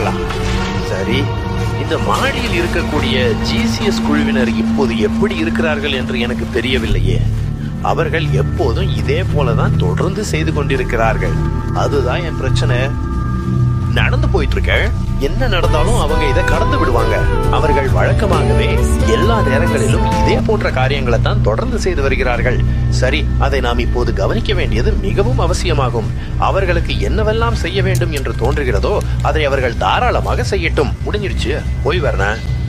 பார்க்கலாம் சரி இந்த மாடியில் இருக்கக்கூடிய ஜிசிஎஸ் குழுவினர் இப்போது எப்படி இருக்கிறார்கள் என்று எனக்கு தெரியவில்லையே அவர்கள் எப்போதும் இதே போலதான் தொடர்ந்து செய்து கொண்டிருக்கிறார்கள் அதுதான் என் பிரச்சனை நடந்து போயிட்டு இருக்க என்ன நடந்தாலும் அவங்க இதை கடந்து விடுவாங்க அவர்கள் வழக்கமாகவே எல்லா நேரங்களிலும் இதே போன்ற காரியங்களை தான் தொடர்ந்து செய்து வருகிறார்கள் சரி அதை நாம் இப்போது கவனிக்க வேண்டியது மிகவும் அவசியமாகும் அவர்களுக்கு என்னவெல்லாம் செய்ய வேண்டும் என்று தோன்றுகிறதோ அதை அவர்கள் தாராளமாக செய்யட்டும் முடிஞ்சிருச்சு போய் வரண